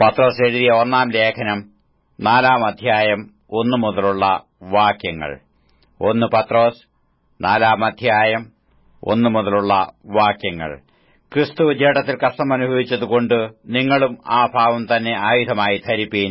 പത്രോസ് എഴുതിയ ഒന്നാം ലേഖനം നാലാം അധ്യായം ഒന്നു മുതലുള്ള വാക്യങ്ങൾ ഒന്ന് പത്രോസ് നാലാം അധ്യായം ഒന്നു മുതലുള്ള വാക്യങ്ങൾ ക്രിസ്തു ജഡത്തിൽ കഷ്ടമനുഭവിച്ചതുകൊണ്ട് നിങ്ങളും ആ ഭാവം തന്നെ ആയുധമായി ധരിപ്പീൻ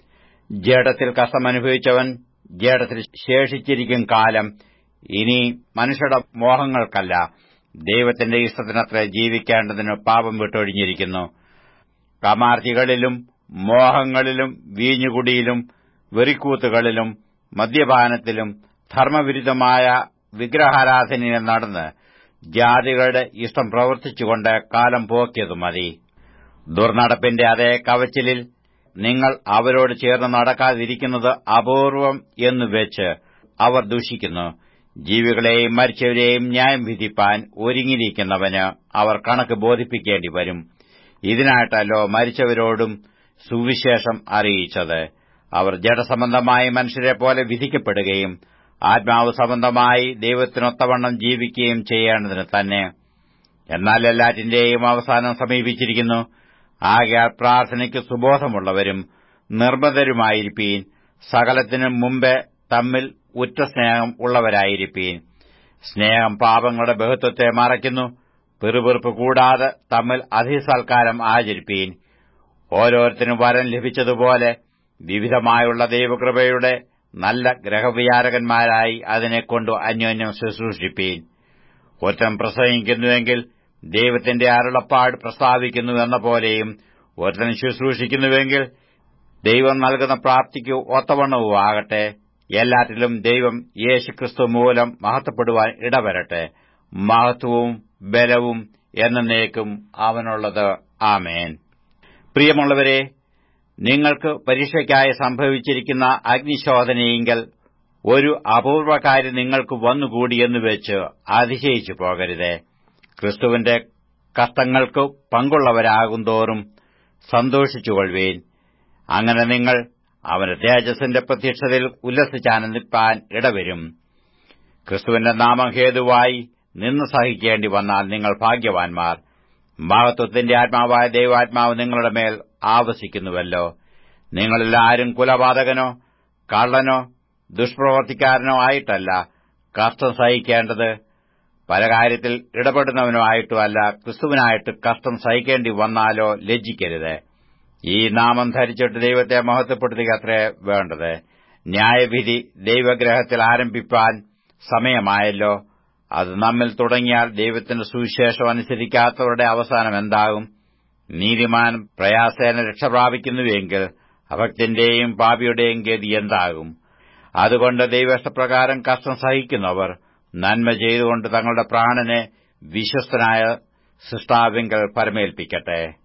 ജഡത്തിൽ കഷ്ടമനുഭവിച്ചവൻ ജഡത്തിൽ ശേഷിച്ചിരിക്കും കാലം ഇനി മനുഷ്യരുടെ മോഹങ്ങൾക്കല്ല ദൈവത്തിന്റെ ഇഷ്ടത്തിനത്ര ജീവിക്കേണ്ടതിന് പാപം വിട്ടൊഴിഞ്ഞിരിക്കുന്നു കമാർത്തികളിലും മോഹങ്ങളിലും വീഞ്ഞുകുടിയിലും വെറിക്കൂത്തുകളിലും മദ്യപാനത്തിലും ധർമ്മവിരുദ്ധമായ വിഗ്രഹാരാധനയിൽ നടന്ന് ജാതികളുടെ ഇഷ്ടം പ്രവർത്തിച്ചുകൊണ്ട് കാലം പോക്കിയതു മതി ദുർനടപ്പിന്റെ അതേ കവച്ചിലിൽ നിങ്ങൾ അവരോട് ചേർന്ന് നടക്കാതിരിക്കുന്നത് അപൂർവം എന്നു വെച്ച് അവർ ദൂഷിക്കുന്നു ജീവികളെയും മരിച്ചവരെയും ന്യായം വിധിപ്പാൻ ഒരുങ്ങിയിരിക്കുന്നവന് അവർ കണക്ക് ബോധിപ്പിക്കേണ്ടി വരും ഇതിനായിട്ടല്ലോ മരിച്ചവരോടും സുവിശേഷം അറിയിച്ചത് അവർ ജഡസംബന്ധമായി മനുഷ്യരെ പോലെ വിധിക്കപ്പെടുകയും ആത്മാവ് സംബന്ധമായി ദൈവത്തിനൊത്തവണ്ണം ജീവിക്കുകയും ചെയ്യേണ്ടതിന് തന്നെ എന്നാൽ എല്ലാറ്റിന്റെയും അവസാനം സമീപിച്ചിരിക്കുന്നു ആകയാൽ പ്രാർത്ഥനയ്ക്ക് സുബോധമുള്ളവരും നിർമ്മതരുമായിരിപ്പീൻ സകലത്തിനും മുമ്പേ തമ്മിൽ ഉറ്റ സ്നേഹം ഉള്ളവരായിരിപ്പീൻ സ്നേഹം പാപങ്ങളുടെ ബഹുത്വത്തെ മറയ്ക്കുന്നു പെറുപെറുപ്പ് കൂടാതെ തമ്മിൽ അതിസൽക്കാരം ആചരിപ്പീൻ ഓരോരുത്തരും വരം ലഭിച്ചതുപോലെ വിവിധമായുള്ള ദൈവകൃപയുടെ നല്ല ഗ്രഹവിചാരകന്മാരായി അതിനെക്കൊണ്ട് അന്യോന്യം ശുശ്രൂഷിപ്പീൻ ഒരുത്തൻ പ്രസംഗിക്കുന്നുവെങ്കിൽ ദൈവത്തിന്റെ അരുളപ്പാട് പ്രസ്താവിക്കുന്നു എന്ന പോലെയും ഒരുത്തൻ ശുശ്രൂഷിക്കുന്നുവെങ്കിൽ ദൈവം നൽകുന്ന പ്രാപ്തിക്ക് ഒത്തവണ്ണവും ആകട്ടെ എല്ലാറ്റിലും ദൈവം യേശുക്രിസ്തു മൂലം മഹത്വപ്പെടുവാൻ ഇടവരട്ടെ മഹത്വവും ബലവും എന്നേക്കും അവനുള്ളത് ആമേൻ പ്രിയമുള്ളവരെ നിങ്ങൾക്ക് പരീക്ഷയ്ക്കായി സംഭവിച്ചിരിക്കുന്ന അഗ്നിശോധനയെങ്കിൽ ഒരു അപൂർവകാര്യം നിങ്ങൾക്ക് വന്നുകൂടിയെന്ന് വെച്ച് അതിശയിച്ചു പോകരുതേ ക്രിസ്തുവിന്റെ കഷ്ടങ്ങൾക്ക് പങ്കുള്ളവരാകുന്തോറും സന്തോഷിച്ചുകൊള്ളുവേൻ അങ്ങനെ നിങ്ങൾ അവന്റെ തേജസ്സിന്റെ പ്രത്യക്ഷതയിൽ ഉല്ലസിച്ചാനന്ദിപ്പാൻ ഇടവരും ക്രിസ്തുവിന്റെ നാമം ഹേതുവായി നിന്ന് സഹിക്കേണ്ടി വന്നാൽ നിങ്ങൾ ഭാഗ്യവാൻമാർ മഹത്വത്തിന്റെ ആത്മാവായ ദൈവാത്മാവ് നിങ്ങളുടെ മേൽ ആവസിക്കുന്നുവല്ലോ നിങ്ങളെല്ലാവരും കുലപാതകനോ കള്ളനോ ദുഷ്പ്രവർത്തിക്കാരനോ ആയിട്ടല്ല കഷ്ടം സഹിക്കേണ്ടത് പല കാര്യത്തിൽ ഇടപെടുന്നവനോ ആയിട്ടുമല്ല ക്രിസ്തുവിനായിട്ട് കഷ്ടം സഹിക്കേണ്ടി വന്നാലോ ലജ്ജിക്കരുത് ഈ നാമം ധരിച്ചിട്ട് ദൈവത്തെ മഹത്വപ്പെടുത്തുക അത്രേ വേണ്ടത് ന്യായവിധി ദൈവഗ്രഹത്തിൽ ആരംഭിപ്പാൻ സമയമായല്ലോ അത് നമ്മിൽ തുടങ്ങിയാൽ ദൈവത്തിന്റെ സുവിശേഷം അനുസരിക്കാത്തവരുടെ അവസാനം എന്താകും നീതിമാൻ പ്രയാസേന രക്ഷപ്രാപിക്കുന്നുവെങ്കിൽ അഭക്തിന്റെയും പാപിയുടെയും ഗതി എന്താകും അതുകൊണ്ട് ദൈവഷ്ടപ്രകാരം കഷ്ടം സഹിക്കുന്നവർ നന്മ ചെയ്തുകൊണ്ട് തങ്ങളുടെ പ്രാണനെ വിശ്വസ്തനായ സൃഷ്ടാവിങ്കൽ പരമേൽപ്പിക്കട്ടെ